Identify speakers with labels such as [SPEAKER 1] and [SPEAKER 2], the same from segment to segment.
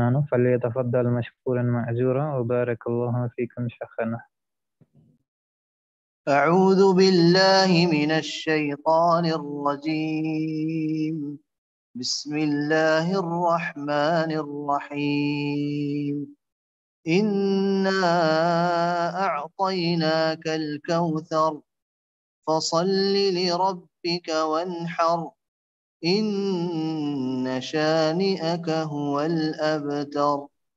[SPEAKER 1] చేస్తున్నాను فليتفضل مشكورا مأجورا وبارك الله فيكم شيخنا
[SPEAKER 2] أعوذ بالله من الشيطان الرجيم بسم الله الرحمن الرحيم إنا أعطيناك الكوثر فصل لربك وانحر إن شانئك هو الأبتر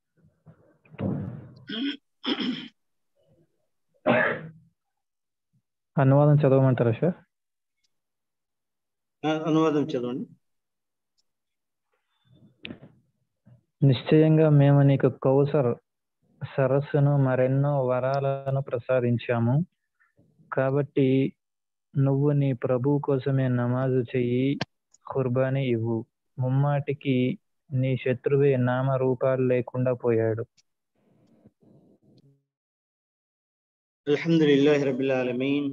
[SPEAKER 1] అనువాదం చదవమంటారా సార్
[SPEAKER 3] ఆ, అనువాదం చదవండి
[SPEAKER 1] నిశ్చయంగా మేము నీకు కౌసర్ సరస్సును మరెన్నో వరాలను ప్రసాదించాము కాబట్టి నువ్వు నీ ప్రభు కోసమే నమాజు చెయ్యి ఖుర్బానీ ఇవ్వు ముమ్మాటికి నీ శత్రువే నామరూపాలు లేకుండా పోయాడు
[SPEAKER 3] الحمد لله رب العالمين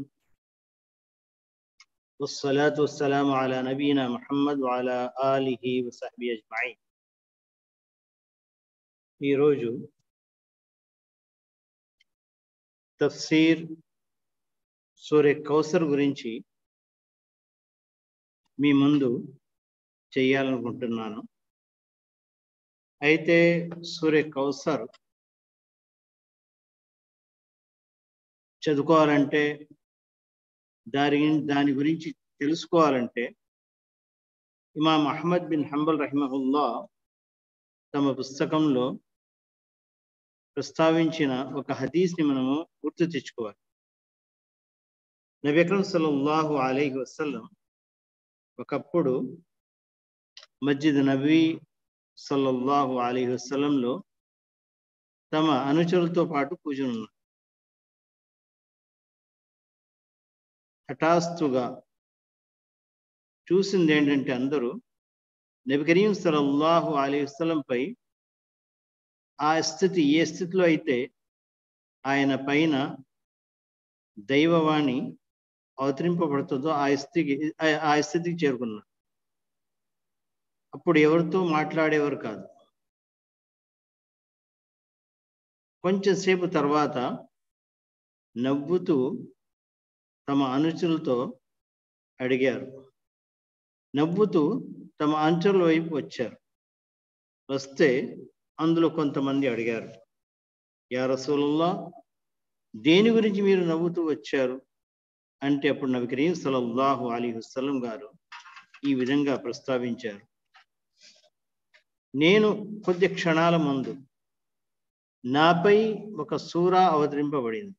[SPEAKER 3] والصلاة والسلام على نبينا محمد وعلى آله وصحبه أجمعين ఈరోజు తఫ్సీర్ సూర్య కౌసర్ గురించి మీ ముందు చేయాలనుకుంటున్నాను అయితే సూర్య కౌసర్ చదువుకోవాలంటే దాని దాని గురించి తెలుసుకోవాలంటే ఇమాం అహ్మద్ బిన్ హంబల్ రహిమహుల్లా తమ పుస్తకంలో ప్రస్తావించిన ఒక హదీస్ని మనము గుర్తు తెచ్చుకోవాలి నబీ అక్రమ్ సల్లల్లాహు అలైహి వసల్లం ఒకప్పుడు మస్జిద్ నబీ సల్లల్లాహు అలైహి వసల్లంలో తమ అనుచరులతో పాటు కూర్చున్నారు హఠాస్తుగా చూసింది ఏంటంటే అందరూ నబి కరీం సల్లల్లాహు అలైహి వసల్లంపై ఆ స్థితి ఏ స్థితిలో అయితే ఆయన పైన దైవవాణి అవతరింపబడుతుందో ఆ స్థితికి ఆ- ఆ స్థితికి చేరుకున్నారు అప్పుడు ఎవరితో మాట్లాడేవారు కాదు కొంచెం సేపు తర్వాత నవ్వుతూ తమ అనుచరులతో అడిగారు నవ్వుతూ తమ అనుచరుల వైపు వచ్చారు వస్తే అందులో కొంతమంది అడిగారు యా రసూలుల్లా దేని గురించి మీరు నవ్వుతూ వచ్చారు అంటే అప్పుడు నబి కరీం సల్లల్లాహు అలీ వసల్లం గారు ఈ విధంగా ప్రస్తావించారు నేను కొద్ది క్షణాల ముందు నాపై ఒక సూరా అవతరింపబడింది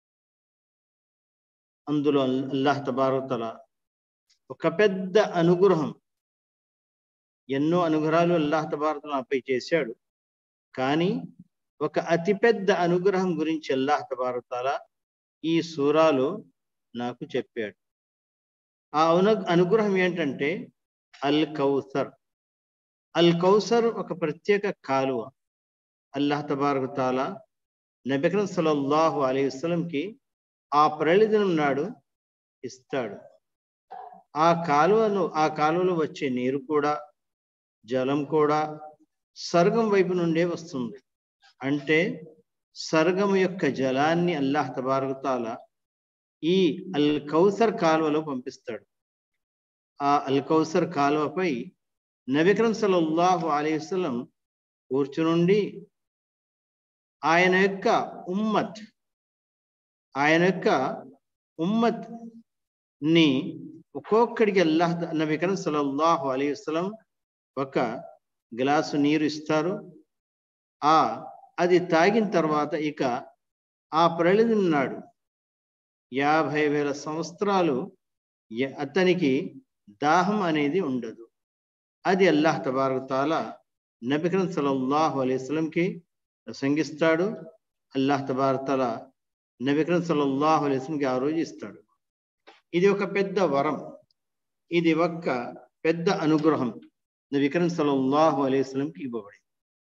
[SPEAKER 3] అందులో అల్- అల్లాహ్ తబారతల ఒక పెద్ద అనుగ్రహం ఎన్నో అనుగ్రహాలు అల్లాహ్ తబారతల నాపై చేశాడు కానీ ఒక అతిపెద్ద అనుగ్రహం గురించి అల్లాహ్ తబారతాల ఈ సూరాలో నాకు చెప్పాడు ఆ అను అనుగ్రహం ఏంటంటే అల్ కౌసర్ అల్ కౌసర్ ఒక ప్రత్యేక కాలువ అల్లాహ్ తబారతాల నబికరం సల్లల్లాహు అలీ వసలంకి ఆ ప్రళిదినం నాడు ఇస్తాడు ఆ కాలువలో ఆ కాలువలో వచ్చే నీరు కూడా జలం కూడా స్వర్గం వైపు నుండే వస్తుంది అంటే స్వర్గం యొక్క జలాన్ని అల్లాహ్ తబారకుతాల ఈ అల్ కౌసర్ కాలువలో పంపిస్తాడు ఆ అల్ కౌసర్ కాలువపై నబికరం సల్లల్లాహు అలైహి వసల్లం కూర్చునుండి ఆయన యొక్క ఉమ్మత్ ఆయన యొక్క ఉమ్మత్ ని ఒక్కొక్కడికి అల్లాహ్ నబికరం సల్లల్లాహు అలైహి వసల్లం ఒక గ్లాసు నీరు ఇస్తారు ఆ అది తాగిన తర్వాత ఇక ఆ ప్రళిది నాడు యాభై వేల సంవత్సరాలు య- అతనికి దాహం అనేది ఉండదు అది అల్లాహ్ తబారతాల నబికరం సల్లల్లాహు అలైహి వసల్లంకి ప్రసంగిస్తాడు అల్లాహ్ తబారతాల నబికరం సల్లల్లాహు అలైహి వసల్లంకి ఆ రోజు ఇస్తాడు ఇది ఒక పెద్ద వరం ఇది ఒక్క పెద్ద అనుగ్రహం నబికరం సల్లల్లాహు అలైహి వసల్లంకి ఇవ్వబడింది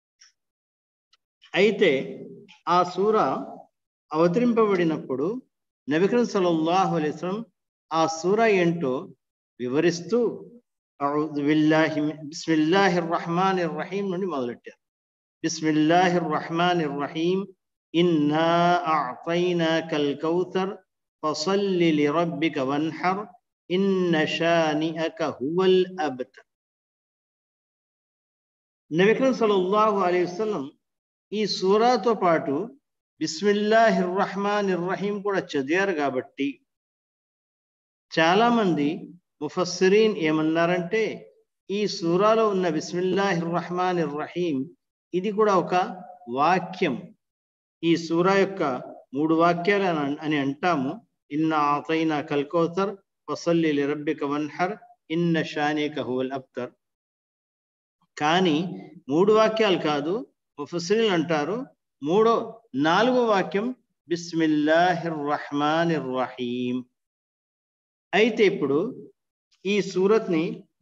[SPEAKER 3] అయితే ఆ సూర అవతరింపబడినప్పుడు నబికరం సల్లల్లాహు అలైహి వసల్లం ఆ సూర ఏంటో వివరిస్తూ అఊదు బిల్లాహి మిన్- బిస్మిల్లాహిర్ రహమానిర్ రహీం నుండి మొదలెట్టారు బిస్మిల్లాహిర్ రహమానిర్ రహీం ఇన్నా అዕతైనాకల్ కౌసర్ ఫసల్లి లిరబ్బిక వన్హర్ ఇన్న షానిఅక హువల్ అబ్తర్ నబీ కరీం సల్లల్లాహు అలైహి వసల్లం ఈ సూరాతో పాటు బిస్మిల్లాహిర్ రహమానిర్ రహీం కూడా చదివారు కాబట్టి చాలా మంది ముఫస్సిరీన్ ఏమన్నారంటే ఈ సూరాలో ఉన్న బిస్మిల్లాహిర్ రహమానిర్ రహీం ఇది కూడా ఒక వాక్యం ఈ సూరా యొక్క మూడు వాక్యాలు అని- అని అంటాము ఇన్న ఆతైనా కల్కౌతర్ వసల్లి లిరబ్బిక వన్హర్ ఇన్న షానిక హువల్ అబ్తర్ కానీ మూడు వాక్యాలు కాదు ముఫస్సిరీలు అంటారు మూడో నాలుగో వాక్యం బిస్మిల్లాహిర్ రహమానిర్ రహీం అయితే ఇప్పుడు ఈ సూరత్ని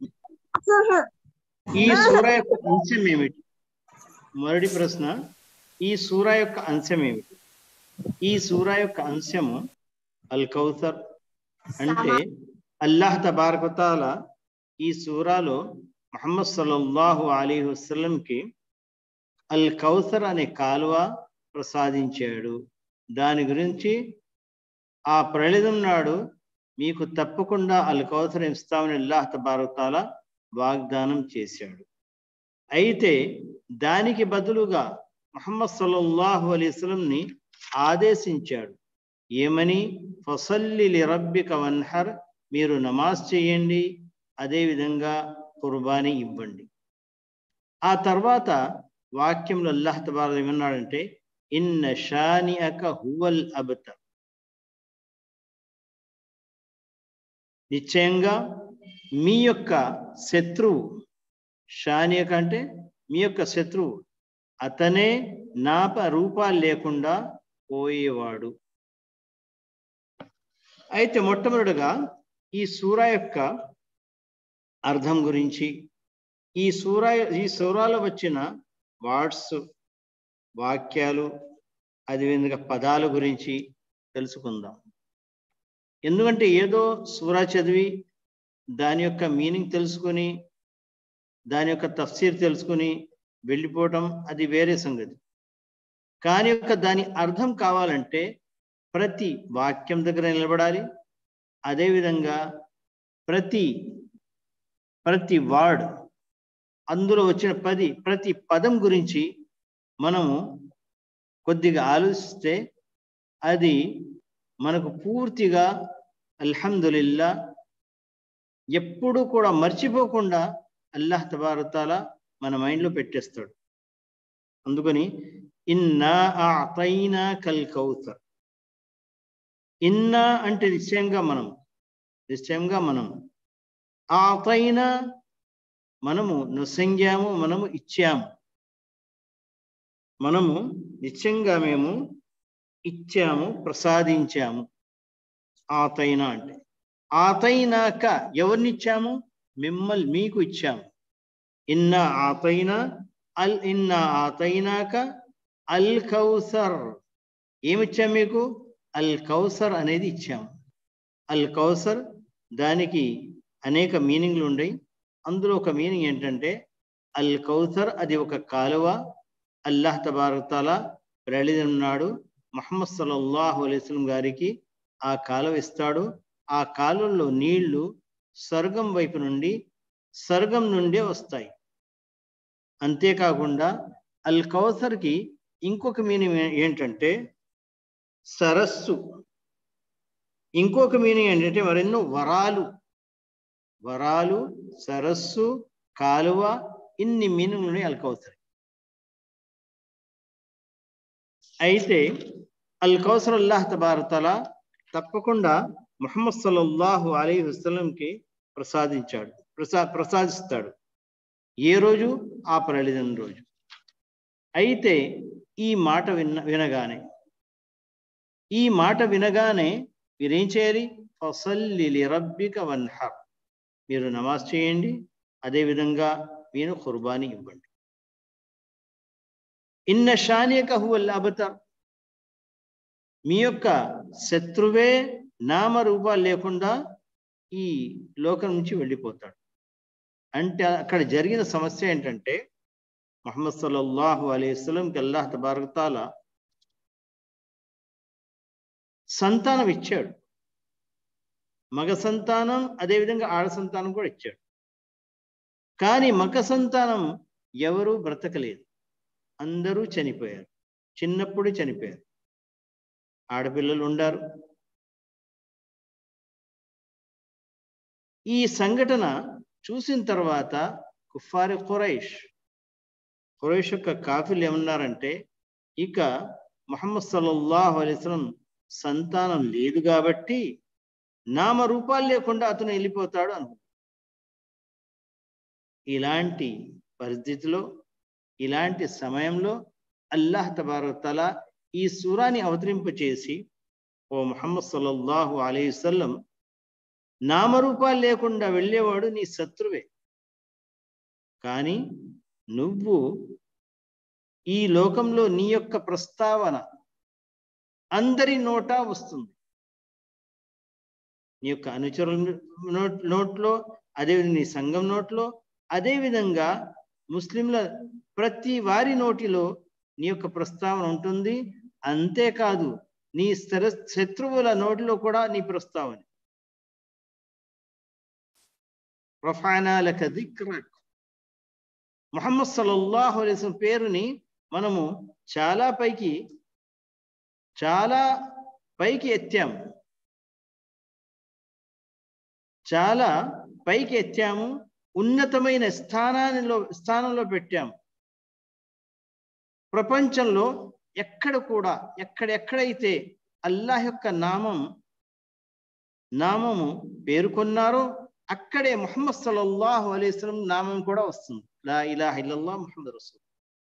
[SPEAKER 3] ఈ సూర యొక్క అంశం ఏమిటి మొదటి ప్రశ్న ఈ సూర యొక్క అంశం ఏమిటి ఈ సూర యొక్క అంశము అల్ కౌసర్ అంటే అల్లాహ్ తబారకతాల ఈ సూరాలో మహమ్మద్ సల్లల్లాహు అలీ వసల్లంకి అల్ కౌసర్ అనే కాలువ ప్రసాదించాడు దాని గురించి ఆ ప్రళిదం నాడు మీకు తప్పకుండా అల్ కౌసర్ ఇస్తామని అల్లాహ్ తబారతాల వాగ్దానం చేశాడు అయితే దానికి బదులుగా మహమ్మద్ సల్లల్లాహు అలైస్లంని ఆదేశించాడు ఏమని ఫసల్లి లిరబ్బిక వన్హర్ మీరు నమాజ్ చేయండి అదేవిధంగా కుర్బానీ ఇవ్వండి ఆ తర్వాత వాక్యంలో అల్లాహ్ తబార ఏమన్నాడంటే ఇన్న షాని అక హువల్ అబత నిశ్చయంగా మీ యొక్క శత్రువు షానియక అంటే మీ యొక్క శత్రువు అతనే నాప రూపాలు లేకుండా పోయేవాడు అయితే మొట్టమొదటిగా ఈ సూర యొక్క అర్థం గురించి ఈ సూర ఈ సూరాలో వచ్చిన వర్డ్స్ వాక్యాలు అదేవిధంగా పదాల గురించి తెలుసుకుందాం ఎందుకంటే ఏదో సూరా చదివి దాని యొక్క మీనింగ్ తెలుసుకొని దాని యొక్క తఫ్సీర్ తెలుసుకొని వెళ్ళిపోవటం అది వేరే సంగతి కానీ యొక్క దాని అర్థం కావాలంటే ప్రతి వాక్యం దగ్గర నిలబడాలి అదేవిధంగా ప్రతి ప్రతి వర్డ్ అందులో వచ్చిన పది ప్రతి పదం గురించి మనము కొద్దిగా ఆలోచిస్తే అది మనకు పూర్తిగా అల్హమ్దులిల్లా ఎప్పుడూ కూడా మర్చిపోకుండా అల్లాహ్ తబారతాల మన మైండ్లో పెట్టేస్తాడు అందుకని ఇన్నా ఆతైనా కల్ కౌసర్ ఇన్నా అంటే నిశ్చయంగా మనం నిశ్చయంగా మనం ఆతైనా మనము నొసంగాము మనము ఇచ్చాము మనము నిశ్చయంగా మేము ఇచ్చాము ప్రసాదించాము ఆతైనా అంటే ఆతైనాక ఎవరినిచ్చాము మిమ్మల్ని మీకు ఇచ్చాము ఇన్నా ఆతైనా అల్ ఇన్నా ఆతైనాక అల్ కౌసర్ ఏమిచ్చాం మీకు అల్ కౌసర్ అనేది ఇచ్చాము అల్ కౌసర్ దానికి అనేక మీనింగ్లు ఉన్నాయి అందులో ఒక మీనింగ్ ఏంటంటే అల్ కౌసర్ అది ఒక కాలువ అల్లాహ్ తబారతాల ప్రళిదన్నాడు మహమ్మద్ సల్లల్లాహు అలైస్లం గారికి ఆ కాలువ ఇస్తాడు ఆ కాలువలో నీళ్లు స్వర్గం వైపు నుండి స్వర్గం నుండే వస్తాయి అంతేకాకుండా అల్ కౌసర్కి ఇంకొక మీనింగ్ ఏంటంటే సరస్సు ఇంకొక మీనింగ్ ఏంటంటే మరెన్నో వరాలు వరాలు సరస్సు కాలువ ఇన్ని మీనింగ్లు ఉన్నాయి అల్ కౌసర్ అయితే అల్ కౌసర్ అల్లాహ్ తబారతల తప్పకుండా ముహమ్మద్ సల్లల్లాహు అలీ వసలంకి ప్రసాదించాడు ప్రసా ప్రసాదిస్తాడు ఏ రోజు ఆ ప్రళిదం రోజు అయితే ఈ మాట విన్న వినగానే ఈ మాట వినగానే మీరేం చేయాలి ఫసల్లి రబ్బిక వన్హర్ మీరు నమాజ్ చేయండి అదేవిధంగా మీరు ఖుర్బానీ ఇవ్వండి ఇన్న షానియక హువల్ అబతర్ మీ యొక్క శత్రువే నామరూపాలు లేకుండా ఈ లోకం నుంచి వెళ్ళిపోతాడు అంటే అక్కడ జరిగిన సమస్య ఏంటంటే మొహమ్మద్ సల్లల్లాహు అలైహిస్సలంకి అల్లాహ్ తబారకతాల సంతానం ఇచ్చాడు మగ సంతానం అదేవిధంగా ఆడ సంతానం కూడా ఇచ్చాడు కానీ మగ సంతానం ఎవరూ బ్రతకలేదు అందరూ చనిపోయారు చిన్నప్పుడు చనిపోయారు ఆడపిల్లలు ఉండారు ఈ సంఘటన చూసిన తర్వాత కుఫారి ఖురైష్ ఖురైష్ యొక్క కాఫీలు ఏమన్నారంటే ఇక ముహమ్మద్ సల్లల్లాహు అలైస్లం సంతానం లేదు కాబట్టి నామరూపాలు లేకుండా అతను వెళ్ళిపోతాడు అనుకుంటాడు ఇలాంటి పరిస్థితిలో ఇలాంటి సమయంలో అల్లాహ్ తబారతల ఈ సూరాని అవతరింపచేసి ఓ ముహమ్మద్ సల్లల్లాహు అలైహి వసల్లం నామరూపాలు లేకుండా వెళ్ళేవాడు నీ శత్రువే కానీ నువ్వు ఈ లోకంలో నీ యొక్క ప్రస్తావన అందరి నోటా వస్తుంది నీ యొక్క అనుచరుల నోట్ నోట్లో అదేవిధంగా నీ సంఘం నోట్లో అదేవిధంగా ముస్లింల ప్రతి వారి నోటిలో నీ యొక్క ప్రస్తావన ఉంటుంది అంతేకాదు నీ స్థిర శత్రువుల నోటిలో కూడా నీ ప్రస్తావన రఫానాలక దిక్రక్ ముహమ్మద్ సల్లల్లాహు అలైస్ పేరుని మనము చాలా పైకి చాలా పైకి ఎత్తాము చాలా పైకి ఎత్తాము ఉన్నతమైన స్థానానిలో స్థానంలో పెట్టాము ప్రపంచంలో ఎక్కడ కూడా ఎక్కడెక్కడైతే అల్లాహ్ యొక్క నామం నామము పేర్కొన్నారో అక్కడే ముహమ్మద్ సల్లల్లాహు అలైస్లం నామం కూడా వస్తుంది లా ఇలాహ ఇల్లల్లా ముహమ్మద్ రసూల్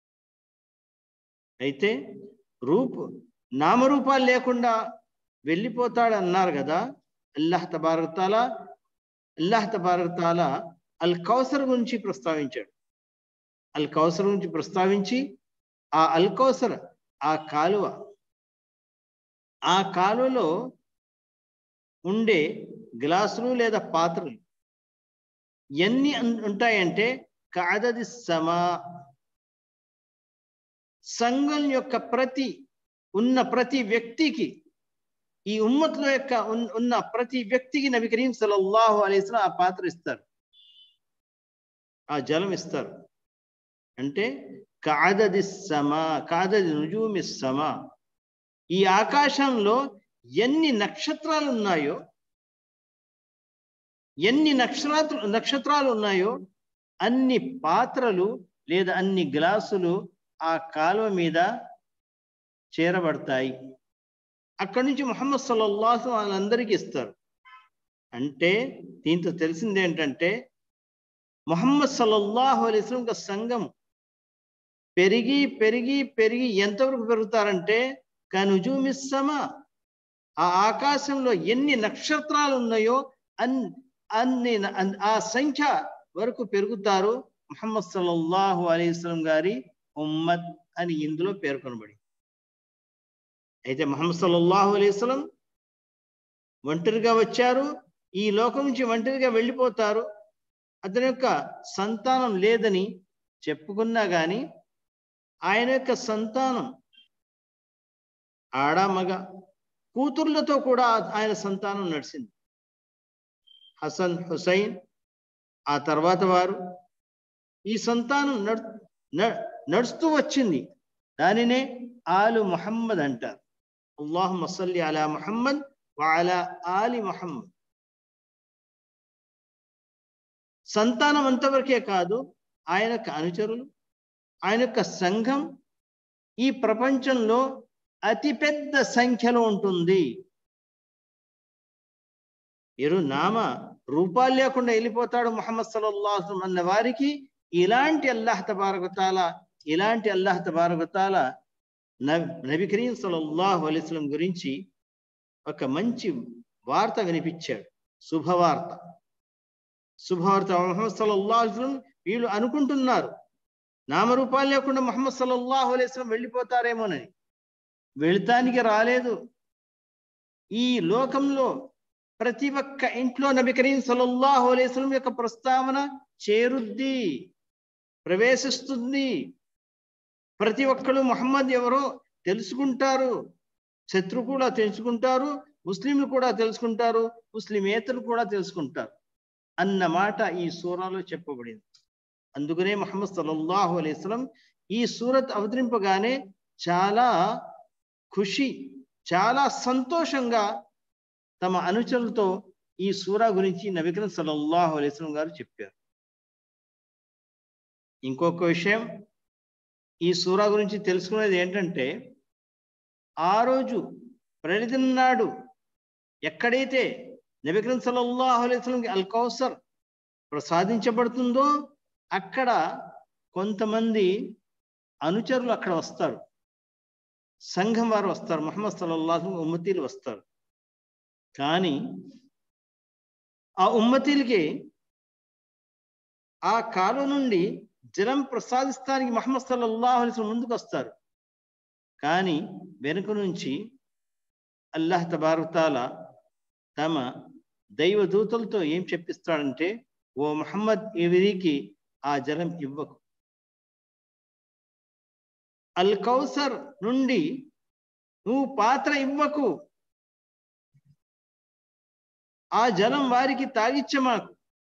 [SPEAKER 3] అయితే రూపు నామరూపాలు లేకుండా వెళ్ళిపోతాడు అన్నారు కదా అల్లాహ్ తబారతాల అల్లాహ్ తబారతాల అల్ కౌసర్ గురించి ప్రస్తావించాడు అల్ కౌసర్ గురించి ప్రస్తావించి ఆ అల్ కౌసర్ ఆ కాలువ ఆ కాలువలో ఉండే గ్లాసులు లేదా పాత్రలు ఎన్ని ఉంటాయంటే కాదది సమా సంఘం యొక్క ప్రతి ఉన్న ప్రతి వ్యక్తికి ఈ ఉమ్మత్లో యొక్క ఉన్న ప్రతి వ్యక్తికి నబి కరీం సల్లల్లాహు అలైస్లం ఆ పాత్ర ఇస్తారు ఆ జలం ఇస్తారు అంటే కాదది సమా కాదది రుజూమి సమా ఈ ఆకాశంలో ఎన్ని నక్షత్రాలు ఉన్నాయో ఎన్ని నక్షత్రాలు నక్షత్రాలు ఉన్నాయో అన్ని పాత్రలు లేదా అన్ని గ్లాసులు ఆ కాలువ మీద చేరబడతాయి అక్కడి నుంచి ముహమ్మద్ సల్లల్లాహు వాళ్ళందరికీ ఇస్తారు అంటే దీంతో తెలిసింది ఏంటంటే ముహమ్మద్ సల్లల్లాహు అలైస్లం ఒక సంఘం పెరిగి పెరిగి పెరిగి ఎంతవరకు పెరుగుతారంటే కనుజూమిస్సమా ఆ ఆకాశంలో ఎన్ని నక్షత్రాలు ఉన్నాయో అన్ అన్ని ఆ సంఖ్య వరకు పెరుగుతారు ముహమ్మద్ సల్లల్లాహు అలైస్లం గారి ఉమ్మద్ అని ఇందులో పేర్కొనబడి అయితే ముహమ్మద్ సల్లల్లాహు అలైస్లం ఒంటరిగా వచ్చారు ఈ లోకం నుంచి ఒంటరిగా వెళ్ళిపోతారు అతని యొక్క సంతానం లేదని చెప్పుకున్నా గాని ఆయన యొక్క సంతానం ఆడ మగ కూతుర్లతో కూడా ఆయన సంతానం నడిచింది హసన్ హుసైన్ ఆ తర్వాత వారు ఈ సంతానం నడుస్తూ వచ్చింది దానినే ఆలు ముహమ్మద్ అంటారు అల్లాహు మసల్లి అలా ముహమ్మద్ వాలా ఆలి ముహమ్మద్ సంతానం అంతవరకే కాదు ఆయన యొక్క అనుచరులు ఆయన యొక్క సంఘం ఈ ప్రపంచంలో అతిపెద్ద సంఖ్యలో ఉంటుంది ఇరు నామ రూపాలు లేకుండా వెళ్ళిపోతాడు ముహమ్మద్ సల్లల్లాహు అన్న వారికి ఇలాంటి అల్లాహ్ తబారకతాల ఇలాంటి అల్లాహ్ తబారకతాల నబి కరీం సల్లల్లాహు అలైస్లం గురించి ఒక మంచి వార్త వినిపించాడు శుభవార్త శుభవార్త ముహమ్మద్ సల్లల్లాహు అలైస్లం వీళ్ళు అనుకుంటున్నారు నామరూపాలు లేకుండా ముహమ్మద్ సల్లల్లాహు అలైస్లం వెళ్ళిపోతారేమోనని వెళతానికి రాలేదు ఈ లోకంలో ప్రతి ఒక్క ఇంట్లో నబి కరీం సల్లల్లాహు అలైస్లం యొక్క ప్రస్తావన చేరుద్ది ప్రవేశిస్తుంది ప్రతి ఒక్కరు మొహమ్మద్ ఎవరో తెలుసుకుంటారు శత్రు కూడా తెలుసుకుంటారు ముస్లింలు కూడా తెలుసుకుంటారు ముస్లిమేతరులు కూడా తెలుసుకుంటారు అన్న మాట ఈ సూరాలో చెప్పబడింది అందుకనే మహమ్మద్ సల్లల్లాహు అలైస్లం ఈ సూరత్ అవతరింపగానే చాలా ఖుషి చాలా సంతోషంగా తమ అనుచరులతో ఈ సూరా గురించి నబికరం సల్లల్లాహు అలైస్లం గారు చెప్పారు ఇంకొక విషయం ఈ సూరా గురించి తెలుసుకునేది ఏంటంటే ఆ రోజు ప్రతినాడు ఎక్కడైతే నబికరం సల్లల్లాహు అలైస్లంకి అల్ కౌసర్ ప్రసాదించబడుతుందో అక్కడ కొంతమంది అనుచరులు అక్కడ వస్తారు సంఘం వారు వస్తారు మహమ్మద్ సల్లల్లాహు ఉమ్మతీలు వస్తారు కానీ ఆ ఉమ్మతీలకి ఆ కాలం నుండి జలం ప్రసాదిస్తానికి మహమ్మద్ సల్లల్లాహు అలైహి ముందుకు వస్తారు కానీ వెనుక నుంచి అల్లాహ్ తబారుతాల తమ దైవ దూతలతో ఏం చెప్పిస్తాడంటే ఓ మహమ్మద్ ఎవరికి ఆ జలం ఇవ్వకు అల్ కౌసర్ నుండి నువ్వు పాత్ర ఇవ్వకు ఆ జలం వారికి తాగిచ్చమాకు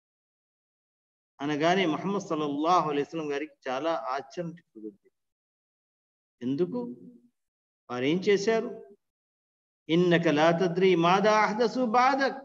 [SPEAKER 3] అనగానే మహమ్మద్ సల్లల్లాహు అలైస్లం గారికి చాలా ఆశ్చర్యం కుదిరింది ఎందుకు వారు ఏం చేశారు ఇన్నక లా తద్రి మాదా అహదసు బాదక్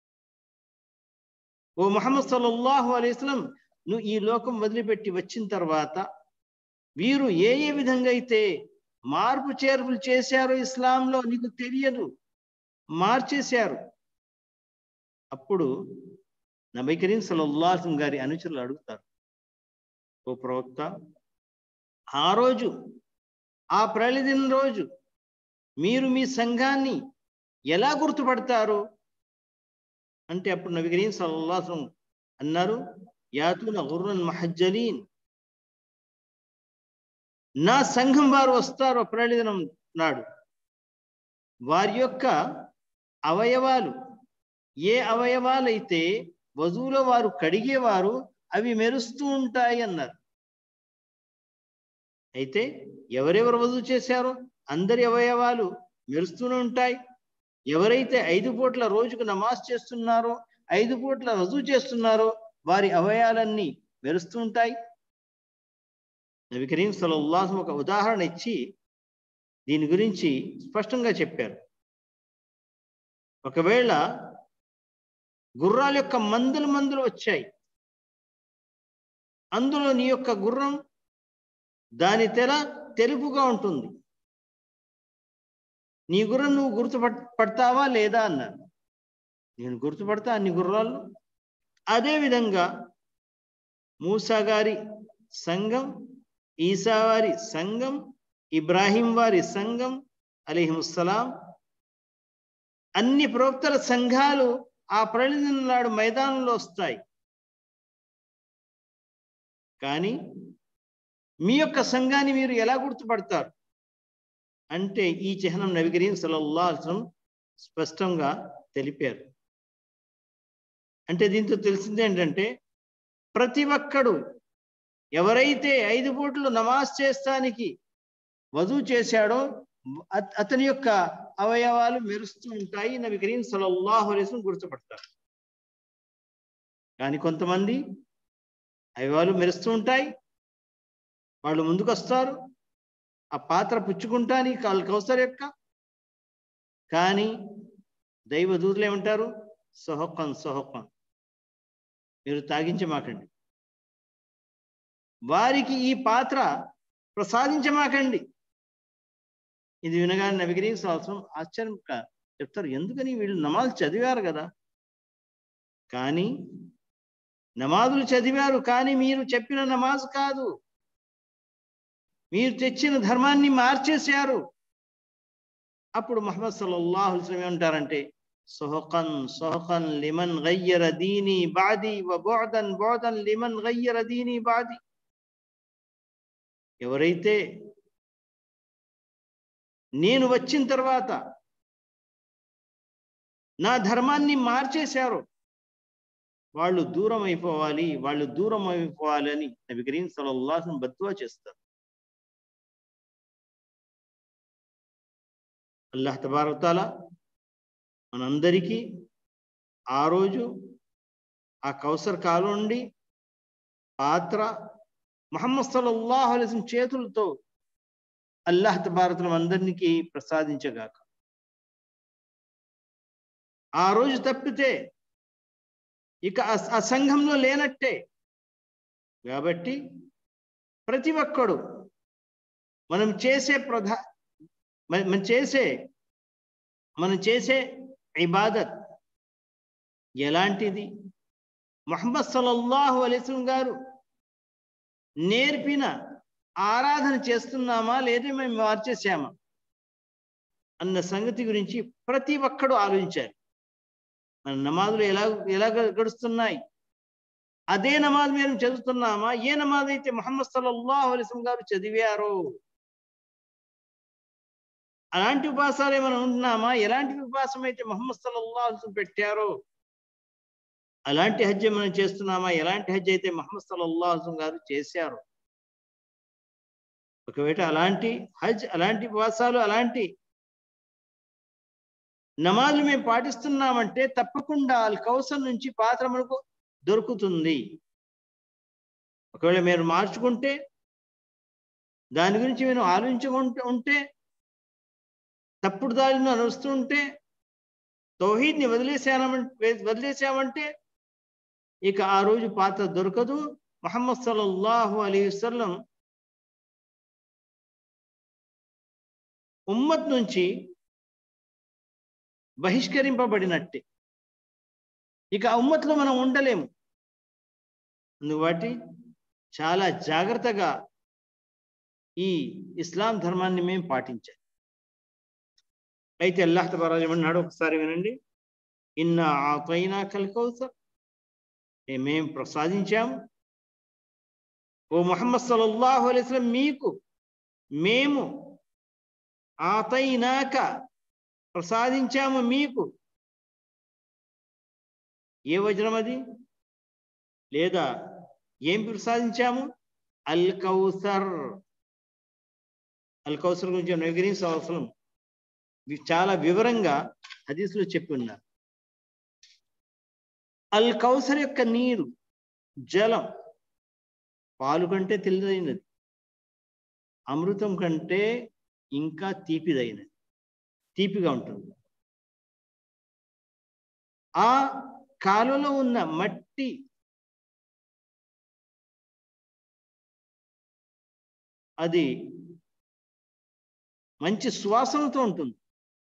[SPEAKER 3] ఓ మహమ్మద్ సల్లల్లాహు అలైస్లం నువ్వు ఈ లోకం వదిలిపెట్టి వచ్చిన తర్వాత వీరు ఏ ఏ విధంగా అయితే మార్పు చేర్పులు చేశారో ఇస్లాంలో నీకు తెలియదు మార్చేశారు అప్పుడు నబీ కరీం సలల్లాహం గారి అనుచరులు అడుగుతారు ఓ ప్రవక్త ఆ రోజు ఆ ప్రళిదిన రోజు మీరు మీ సంఘాన్ని ఎలా గుర్తుపడతారు అంటే అప్పుడు నబీ కరీం సలల్లాహం అన్నారు యాతున గుర్రన్ మహజ్జలీన్ నా సంఘం వారు వస్తారు ప్రళిదినం నాడు వారి యొక్క అవయవాలు ఏ అవయవాలైతే వధువులో వారు కడిగేవారు అవి మెరుస్తూ ఉంటాయి అన్నారు అయితే ఎవరెవరు వధువు చేశారో అందరి అవయవాలు మెరుస్తూనే ఉంటాయి ఎవరైతే ఐదు పూట్ల రోజుకు నమాజ్ చేస్తున్నారో ఐదు పూట్ల వధువు చేస్తున్నారో వారి అవయాలన్నీ మెరుస్తూ ఉంటాయి నబి కరీం సలల్లాహం ఒక ఉదాహరణ ఇచ్చి దీని గురించి స్పష్టంగా చెప్పారు ఒకవేళ గుర్రాల యొక్క మందులు మందులు వచ్చాయి అందులో నీ యొక్క గుర్రం దాని తెర తెలుపుగా ఉంటుంది నీ గుర్రం నువ్వు గుర్తుపట్ పడతావా లేదా అన్నారు నేను గుర్తుపడతా అన్ని గుర్రాలు అదే విధంగా మూసా గారి సంఘం ఈసా వారి సంఘం ఇబ్రాహీం వారి సంఘం అలీహిముస్సలాం అన్ని ప్రవక్తల సంఘాలు ఆ ప్రళిదిన నాడు మైదానంలో వస్తాయి కానీ మీ యొక్క సంఘాన్ని మీరు ఎలా గుర్తుపడతారు అంటే ఈ చిహ్నం నబి కరీం సలల్లాహం స్పష్టంగా తెలిపారు అంటే దీంతో తెలిసింది ఏంటంటే ప్రతి ఒక్కడు ఎవరైతే ఐదు పూట్లు నమాజ్ చేస్తానికి వధువు చేశాడో అతని యొక్క అవయవాలు మెరుస్తూ ఉంటాయి నబి కరీం సలల్లాహు అలైస్లం గుర్తుపడతారు కానీ కొంతమంది అవయవాలు మెరుస్తూ ఉంటాయి వాళ్ళు ముందుకు వస్తారు ఆ పాత్ర పుచ్చుకుంటాని కాల్ కౌసర్ యొక్క కానీ దైవ దూతులు ఏమంటారు సొహక్కన్ సొహక్కన్ మీరు తాగించమాకండి వారికి ఈ పాత్ర ప్రసాదించమాకండి ఇది వినగానే నబిగిరి సంవత్సరం ఆశ్చర్యం చెప్తారు ఎందుకని వీళ్ళు నమాజు చదివారు కదా కానీ నమాజులు చదివారు కానీ మీరు చెప్పిన నమాజ్ కాదు మీరు తెచ్చిన ధర్మాన్ని మార్చేశారు అప్పుడు మహమ్మద్ సల్లల్లాహు అలైహి ఏమంటారంటే సొహకన్ సొహకన్ లిమన్ గయ్యర దీని బాది వ బుఅదన్ బుఅదన్ లిమన్ గయ్యర దీని బాది ఎవరైతే నేను వచ్చిన తర్వాత నా ధర్మాన్ని మార్చేశారు వాళ్ళు దూరం అయిపోవాలి వాళ్ళు దూరం అయిపోవాలి అని నబి కరీం సలల్లాహం బద్వా చేస్తారు అల్లాహ్ తబారతాల మనందరికీ ఆ రోజు ఆ కౌసర్ కాలు నుండి పాత్ర మహమ్మద్ సల్లల్లాహు అలైహి వసల్లం చేతులతో అల్లాహ్ తబారతలం అందరికీ ప్రసాదించగాక ఆ రోజు తప్పితే ఇక ఆ- ఆ సంఘంలో లేనట్టే కాబట్టి ప్రతి ఒక్కడు మనం చేసే ప్రధా మన- మనం చేసే మనం చేసే ఇబాదత్ ఎలాంటిది మొహమ్మద్ సల్లల్లాహు అలైస్లం గారు నేర్పిన ఆరాధన చేస్తున్నామా లేదా మేము మార్చేసామా అన్న సంగతి గురించి ప్రతి ఒక్కడు ఆలోచించారు మన నమాజులు ఎలా ఎలా గ- గడుస్తున్నాయి అదే నమాజ్ మేము చదువుతున్నామా ఏ నమాజ్ అయితే మొహమ్మద్ సల్లల్లాహు అలైస్లం గారు చదివారో అలాంటి ఉపాసాలే మనం ఉంటున్నామా ఎలాంటి ఉపాసం అయితే మొహమ్మద్ సల్లల్లాహు అలైహి వసల్లం పెట్టారో అలాంటి హజ్జ మనం చేస్తున్నామా ఎలాంటి హజ్ అయితే మొహమ్మద్ సల్లల్లాహు అలైహి వసల్లం గారు చేశారు ఒకవేళ అలాంటి హజ్ అలాంటి ఉపవాసాలు అలాంటి నమాజులు మేము పాటిస్తున్నామంటే తప్పకుండా అల్ కౌసర్ నుంచి పాత్ర మనకు దొరుకుతుంది ఒకవేళ మీరు మార్చుకుంటే దాని గురించి మీరు ఆలోచించుకుంటూ ఉంటే తప్పుడు దారిని నడుస్తూ ఉంటే తౌహీద్ని వదిలేసామంటే వదిలేసామంటే ఇక ఆ రోజు పాత్ర దొరకదు మహమ్మద్ సల్లల్లాహు అలీ వసల్లం ఉమ్మత్ నుంచి బహిష్కరింపబడినట్టే ఇక ఆ ఉమ్మత్లో మనం ఉండలేము అందుబాటి చాలా జాగ్రత్తగా ఈ ఇస్లాం ధర్మాన్ని మేము పాటించాలి అయితే అల్లాహ్ తబారాజు ఏమన్నాడు ఒకసారి వినండి ఇన్న ఆతైనా కల్కౌసర్ మేము ప్రసాదించాము ఓ ముహమ్మద్ సల్లల్లాహు అలైహి వసల్లం మీకు మేము ఆతైనాక ప్రసాదించాము మీకు ఏ వజ్రం అది లేదా ఏం ప్రసాదించాము అల్ కౌసర్ అల్ కౌసర్ గురించి నబీ అవసరం చాలా వివరంగా హదీసులో చెప్పి ఉన్నారు అల్ కౌసర్ యొక్క నీరు జలం పాలు కంటే తెలిదైనది అమృతం కంటే ఇంకా తీపిదైనది తీపిగా ఉంటుంది ఆ కాలువలో ఉన్న మట్టి అది మంచి సువాసనతో ఉంటుంది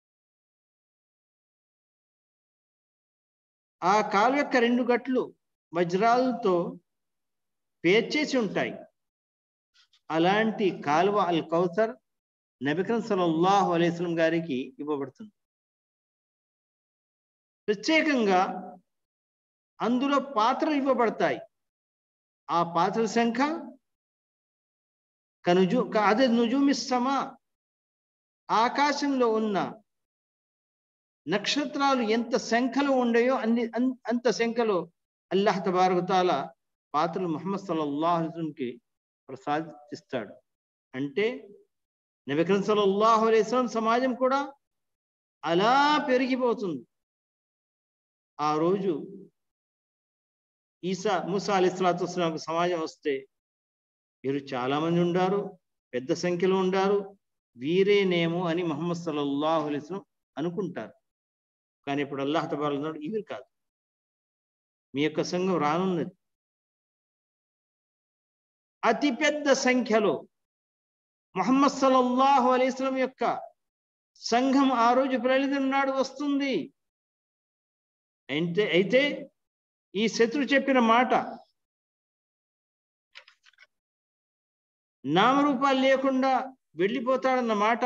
[SPEAKER 3] ఆ కాలు యొక్క రెండు గట్లు వజ్రాలతో పేర్చేసి ఉంటాయి అలాంటి కాలువ అల్ కౌసర్ నబికరం సల్లల్లాహు అలైస్లం గారికి ఇవ్వబడుతుంది ప్రత్యేకంగా అందులో పాత్రలు ఇవ్వబడతాయి ఆ పాత్రల సంఖ్య కనుజు అదే నుజుమిస్తమా ఆకాశంలో ఉన్న నక్షత్రాలు ఎంత సంఖ్యలో ఉండేయో అన్ని అంత సంఖ్యలో అల్లాహ్ తబారకుతాల పాత్రలు ముహమ్మద్ సల్లల్లాహుకి ప్రసాదిస్తాడు అంటే నబికరం సల్లల్లాహు అలైస్లం సమాజం కూడా అలా పెరిగిపోతుంది ఆ రోజు ఈసా మూసా అలీస్లాతు వస్లాంకు సమాజం వస్తే వీరు చాలా మంది ఉండారు పెద్ద సంఖ్యలో ఉండారు వీరేనేమో అని మహమ్మద్ సల్లల్లాహు అలైస్లం అనుకుంటారు కానీ ఇప్పుడు అల్లాహ్ తబాలన్నాడు ఇవి కాదు మీ యొక్క సంఘం రానున్నది అతి పెద్ద సంఖ్యలో మొహమ్మద్ సల్లల్లాహు అలైస్లం యొక్క సంఘం ఆ రోజు ప్రళితం నాడు వస్తుంది అయితే అయితే ఈ శత్రు చెప్పిన మాట నామరూపాలు లేకుండా వెళ్ళిపోతాడన్న మాట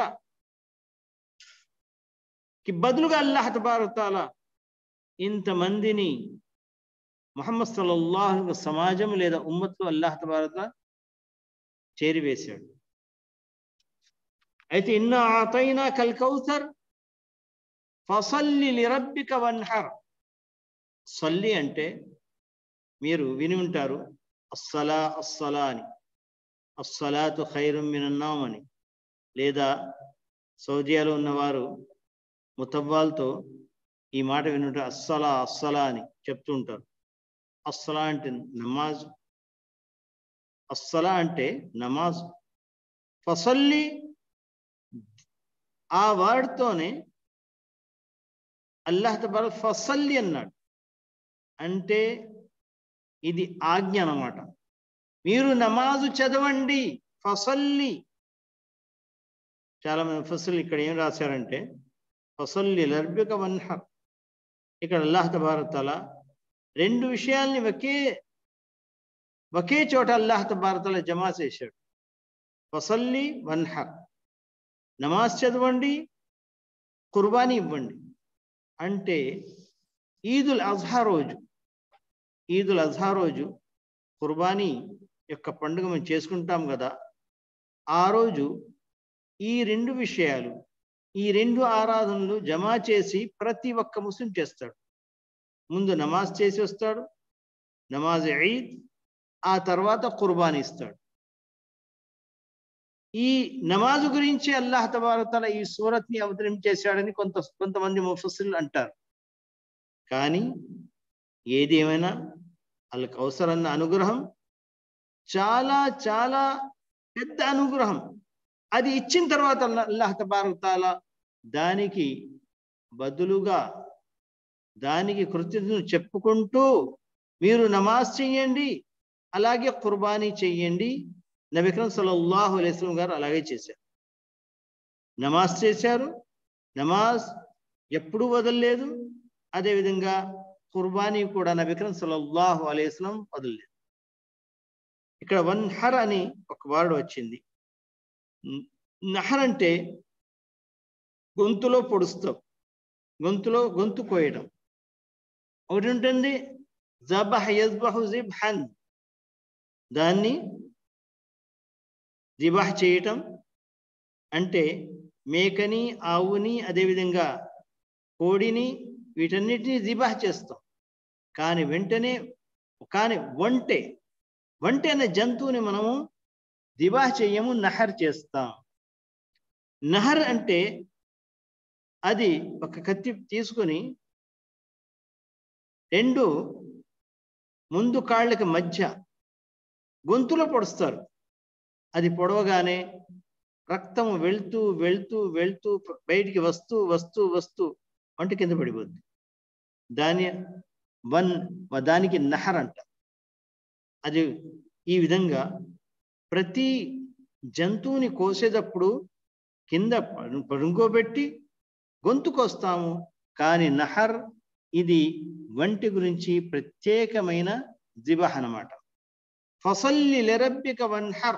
[SPEAKER 3] కి బదులుగా అల్లాహ్ తబారతాల ఇంతమందిని మొహమ్మద్ సల్లల్లాహు సమాజం లేదా ఉమ్మత్లో అల్లాహ్ తబారత చేరివేశాడు అయితే ఇన్న ఆతైనా కల్ కౌసర్ ఫసల్లి లిరబ్బిక వన్హర్ సల్లి అంటే మీరు విని ఉంటారు అస్సలా అస్సలా అని అస్సలాతు ఖైరం మినన్నాం అని లేదా సౌదియాలో ఉన్నవారు ముతవ్వాల్తో ఈ మాట వినుంటే అస్సలా అస్సలా అని చెప్తూ ఉంటారు అస్సలా అంటే నమాజ్ అస్సలా అంటే నమాజ్ ఫసల్లి ఆ వర్డ్తోనే అల్లాహ్ తబార ఫసల్లి అన్నాడు అంటే ఇది ఆజ్ఞ అన్నమాట మీరు నమాజు చదవండి ఫసల్లి చాలా మంది ఫసల్ ఇక్కడ ఏం రాశారంటే ఫసల్లి లర్బిక వన్హర్ ఇక్కడ అల్లాహ్ తబారతల రెండు విషయాల్ని ఒకే ఒకే చోట అల్లాహ్ తబారతల జమా చేశాడు ఫసల్లి వన్హర్ నమాజ్ చదవండి కుర్బానీ ఇవ్వండి అంటే ఈదుల్ అజహా రోజు ఈదుల్ అజహా రోజు కుర్బానీ యొక్క పండుగ మనం చేసుకుంటాం కదా ఆ రోజు ఈ రెండు విషయాలు ఈ రెండు ఆరాధనలు జమా చేసి ప్రతి ఒక్క ముస్లిం చేస్తాడు ముందు నమాజ్ చేసి వస్తాడు నమాజ్ ఈద్ ఆ తర్వాత కుర్బానీ ఇస్తాడు ఈ నమాజు గురించి అల్లాహ్ తబారతల ఈ సూరత్ని అవతరించేశాడని కొంత కొంతమంది ముఫస్సులు అంటారు కానీ ఏది ఏమైనా వాళ్ళకి అవసరన్న అనుగ్రహం చాలా చాలా పెద్ద అనుగ్రహం అది ఇచ్చిన తర్వాత అల్లాహ్ తబారతాల దానికి బదులుగా దానికి కృతజ్ఞతలు చెప్పుకుంటూ మీరు నమాజ్ చెయ్యండి అలాగే కుర్బానీ చెయ్యండి నబిక్రమ్ సల్లల్లాహు అలైస్లం గారు అలాగే చేశారు నమాజ్ చేశారు నమాజ్ ఎప్పుడూ వదలలేదు అదేవిధంగా కుర్బానీ కూడా నబిక్రమ్ సల్లల్లాహు అలైస్లం వదలలేదు ఇక్కడ వన్ హర్ అని ఒక వర్డ్ వచ్చింది నహర్ అంటే గొంతులో పొడుస్తాం గొంతులో గొంతు కోయడం ఒకటి ఉంటుంది జబహ్ యజ్బహు జిబ్హన్ దాన్ని జిబాహ్ చేయటం అంటే మేకని ఆవుని అదేవిధంగా కోడిని వీటన్నిటిని జిబాహ్ చేస్తాం కానీ వెంటనే కానీ వంటే వంటే అనే జంతువుని మనము దిబాహ్ చెయ్యము నహర్ చేస్తాం నహర్ అంటే అది ఒక కత్తి తీసుకొని రెండు ముందు కాళ్ళకి మధ్య గొంతులో పొడుస్తారు అది పొడవగానే రక్తము వెళ్తూ వెళ్తూ వెళ్తూ బయటికి వస్తూ వస్తూ వస్తూ వంట కింద పడిపోద్ది దాని వన్ దానికి నహర్ అంట అది ఈ విధంగా ప్రతి జంతువుని కోసేటప్పుడు కింద పడుకోబెట్టి గొంతుకొస్తాము కానీ నహర్ ఇది వంటి గురించి ప్రత్యేకమైన జిబహ్ అనమాట ఫసల్లి లెరబ్బిక వన్హర్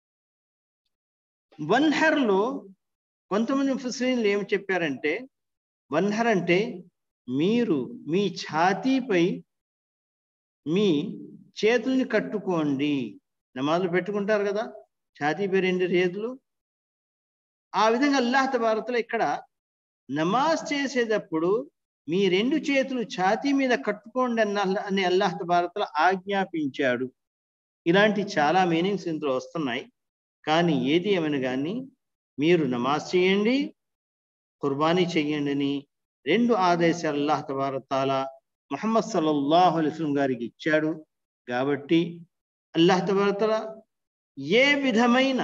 [SPEAKER 3] వన్హర్లో కొంతమంది ముస్లింలు ఏం చెప్పారంటే వన్హర్ అంటే మీరు మీ ఛాతీపై మీ చేతుల్ని కట్టుకోండి నమాజులు పెట్టుకుంటారు కదా ఛాతీపై రెండు చేతులు ఆ విధంగా అల్లాహ్ తబారతలో ఇక్కడ నమాజ్ చేసేటప్పుడు మీ రెండు చేతులు ఛాతీ మీద కట్టుకోండి అన్న అని అల్లాహ్ తబారతల ఆజ్ఞాపించాడు ఇలాంటి చాలా మీనింగ్స్ ఇందులో వస్తున్నాయి కానీ ఏది ఏమైనా కానీ మీరు నమాజ్ చేయండి కుర్బానీ చెయ్యండి అని రెండు ఆదేశాలు అల్లాహ్ తబారతాల మహమ్మద్ సల్లల్లాహు అలిస్లం గారికి ఇచ్చాడు కాబట్టి అల్లాహ్ తబారతల ఏ విధమైన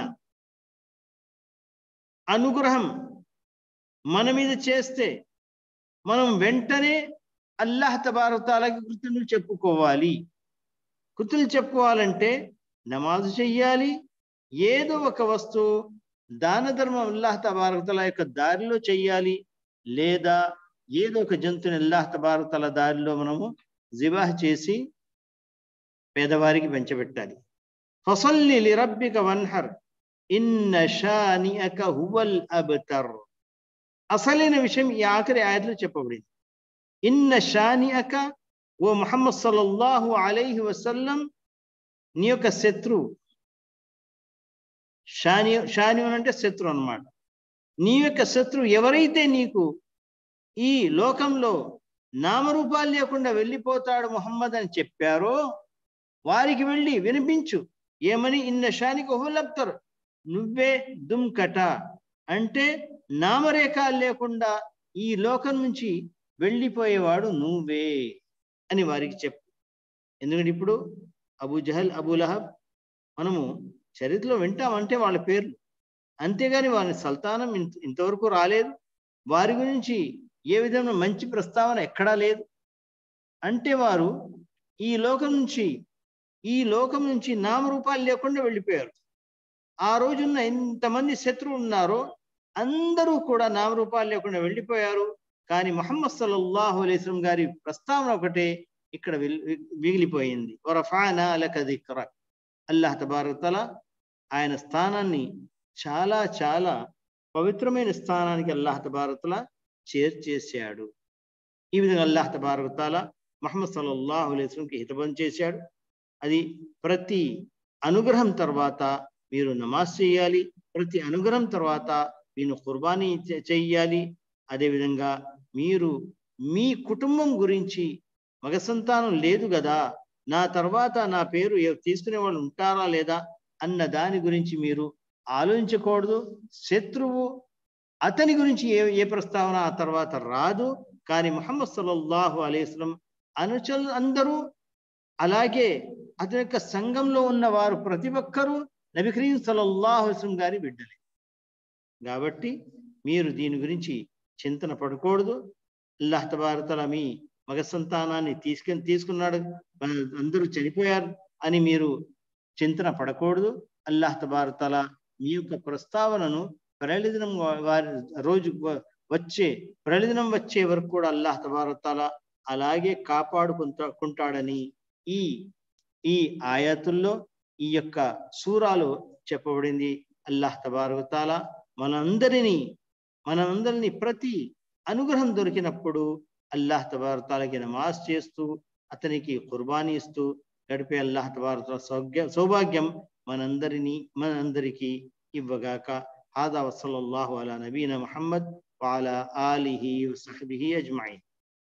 [SPEAKER 3] అనుగ్రహం మన మీద చేస్తే మనం వెంటనే అల్లాహ్ తబారతాలకి కృతులు చెప్పుకోవాలి కృతులు చెప్పుకోవాలంటే నమాజు చెయ్యాలి ఏదో ఒక వస్తువు దాన ధర్మం అల్లాహ్ తబారతల యొక్క దారిలో చెయ్యాలి లేదా ఏదో ఒక జంతువుని అల్లాహ్ తబారతల దారిలో మనము జిబాహ్ చేసి పేదవారికి పెంచబెట్టాలి ఫసల్లి లిరబ్బిక వన్హర్ ఇన్న షానియక హువల్ అబ్తర్ అసలైన విషయం ఈ ఆఖరి ఆయతలో చెప్పబడింది ఇన్న షానియక ఓ ముహమ్మద్ సల్లల్లాహు అలైహి వసల్లం నీ యొక్క శత్రువు షాని షానియన్ అంటే శత్రువు అన్నమాట నీ యొక్క శత్రువు ఎవరైతే నీకు ఈ లోకంలో నామరూపాలు లేకుండా వెళ్ళిపోతాడు మొహమ్మద్ అని చెప్పారో వారికి వెళ్ళి వినిపించు ఏమని ఇన్న షానికి హులబ్తర్ నువ్వే దుమ్కట అంటే నామరేఖాలు లేకుండా ఈ లోకం నుంచి వెళ్ళిపోయేవాడు నువ్వే అని వారికి చెప్పు ఎందుకంటే ఇప్పుడు అబూ జహల్ అబూ లహబ్ మనము చరిత్రలో వింటామంటే వాళ్ళ పేర్లు అంతేగాని వారి సల్తానం ఇంత ఇంతవరకు రాలేదు వారి గురించి ఏ విధమైన మంచి ప్రస్తావన ఎక్కడా లేదు అంటే వారు ఈ లోకం నుంచి ఈ లోకం నుంచి నామరూపాలు లేకుండా వెళ్ళిపోయారు ఆ రోజున్న ఎంతమంది శత్రువులు ఉన్నారో అందరూ కూడా నామరూపాలు లేకుండా వెళ్ళిపోయారు కానీ మహమ్మద్ సల్లల్లాహు అలైస్లం గారి ప్రస్తావన ఒకటే ఇక్కడ మిగిలిపోయింది వరఫానా అలక దిక్ర అల్లాహ్ తబారతల ఆయన స్థానాన్ని చాలా చాలా పవిత్రమైన స్థానానికి అల్లాహ్ తబారతల చేర్చేశాడు ఈ విధంగా అల్లాహ్ తబారతల మహమ్మద్ సల్లల్లాహు అలైస్లంకి హితబం చేశాడు అది ప్రతి అనుగ్రహం తర్వాత మీరు నమాజ్ చేయాలి ప్రతి అనుగ్రహం తర్వాత మీరు కుర్బానీ చెయ్యాలి అదేవిధంగా మీరు మీ కుటుంబం గురించి మగ సంతానం లేదు కదా నా తర్వాత నా పేరు తీసుకునే వాళ్ళు ఉంటారా లేదా అన్న దాని గురించి మీరు ఆలోచించకూడదు శత్రువు అతని గురించి ఏ ఏ ప్రస్తావన ఆ తర్వాత రాదు కానీ ముహమ్మద్ సల్లల్లాహు అలైస్లం అనుచరులు అందరూ అలాగే అతని యొక్క సంఘంలో ఉన్న వారు ప్రతి ఒక్కరూ నబి కరీం సల్లల్లాహు అలైస్లం గారి బిడ్డలే కాబట్టి మీరు దీని గురించి చింతన పడకూడదు అల్లాహ్ తబారతల మీ మగ సంతానాన్ని తీసుకుని తీసుకున్నాడు అందరూ చనిపోయారు అని మీరు చింతన పడకూడదు అల్లాహ్ తబారతల మీ యొక్క ప్రస్తావనను ప్రళిదినం వారి రోజు వచ్చే ప్రళిదినం వచ్చే వరకు కూడా అల్లాహ్ తబారతల అలాగే కాపాడుకుంటాడని ఈ ఈ ఆయాతుల్లో ఈ యొక్క సూరాలో చెప్పబడింది అల్లాహ్ తబారతాల మనందరినీ మనందరినీ ప్రతి అనుగ్రహం దొరికినప్పుడు అల్లాహ్ తబారతాలకి నమాజ్ చేస్తూ అతనికి కుర్బానీ ఇస్తూ గడిపే అల్లాహ్ తబారతాల సౌగ్య సౌభాగ్యం మనందరినీ మనందరికీ ఇవ్వగాక హాదా వసల్లల్లాహు అలా నబీన ముహమ్మద్ వాలా ఆలిహి వసహబిహి అజ్మాయిన్